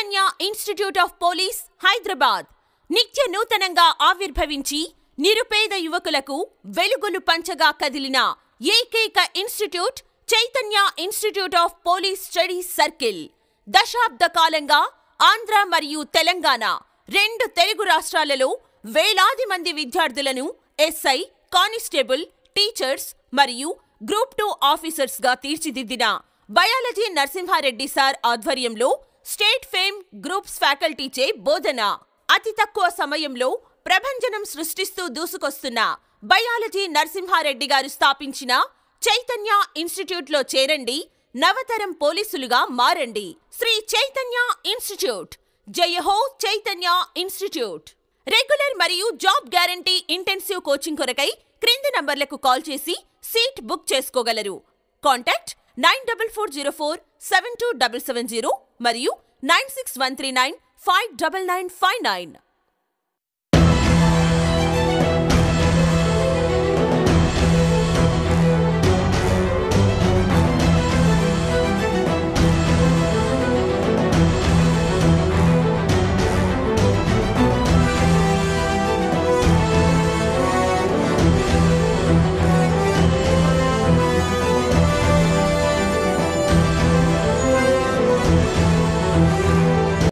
Chaitanya Institute of Police Hyderabad నిత్య నూతనంగా ఆవిర్భవించి నిరుపేద యువకులకు వెలుగులు పంచగా కదిలిన ఏకైక institute Chaitanya Institute of Police Studies Circle దశాబ్ద కాలంగా ఆంధ్ర మరియు తెలంగాణ రెండు తెలుగు రాష్ట్రాలలో వేలాది మంది విద్యార్థులను ఎస్ఐ కానిస్టేబుల్ టీచర్స్ మరియు గ్రూప్ టూ ఆఫీసర్స్ గా తీర్చిదిద్దిన బయాలజీ నరసింహారెడ్డి సార్ ఆధ్వర్యంలో స్టేట్ ఫేమ్ గ్రూప్స్ ఫ్యాకల్టీచే బోధన అతి తక్కువ సమయంలో ప్రభంజనం సృష్టిస్తూ దూసుకొస్తున్న బయాలజీ నరసింహారెడ్డి గారు స్థాపించిన చైతన్య ఇన్స్టిట్యూట్లో చేరండి నవతరం పోలీసులుగా మారండి శ్రీ చైతన్య ఇన్స్టిట్యూట్ జయ హో చైతన్య ఇన్స్టిట్యూట్ రెగ్యులర్ మరియు జాబ్ గ్యారంటీ ఇంటెన్సివ్ కోచింగ్ కొరకై క్రింది నంబర్లకు కాల్ చేసి సీట్ బుక్ చేసుకోగలరు contact nine double four zero four seven two double seven zero మరియు nine six one three nine five double nine five nine